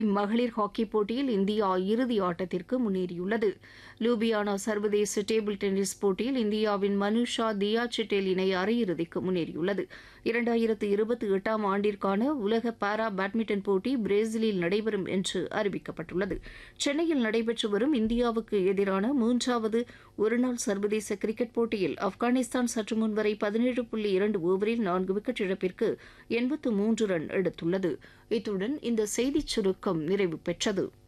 மகளிர் ஹாக்கி போட்டியில் இந்தியா இறுதி ஆட்டத்திற்கு முன்னேறியுள்ளது லூபியானா சர்வதேச டேபிள் டென்னிஸ் போட்டியில் இந்தியாவின் மனுஷா தியா சிட்டேல் இணை அரையிறுதிக்கு முன்னேறியுள்ளது இரண்டாயிரத்து இருபத்தி எட்டாம் ஆண்டிற்கான உலக பாரா பேட்மிண்டன் போட்டி பிரேசிலில் நடைபெறும் என்று அறிவிக்கப்பட்டுள்ளது சென்னையில் நடைபெற்று வரும் இந்தியாவுக்கு எதிரான மூன்றாவது ஒருநாள் சர்வதேச கிரிக்கெட் போட்டியில் ஆப்கானிஸ்தான் சற்று முன் வரை பதினேழு புள்ளி இரண்டு ஓவரில் நான்கு விக்கெட் இழப்பிற்கு எண்பத்து மூன்று ரன் எடுத்துள்ளது இத்துடன் இந்த செய்திச் சுருக்கம் நிறைவு பெற்றது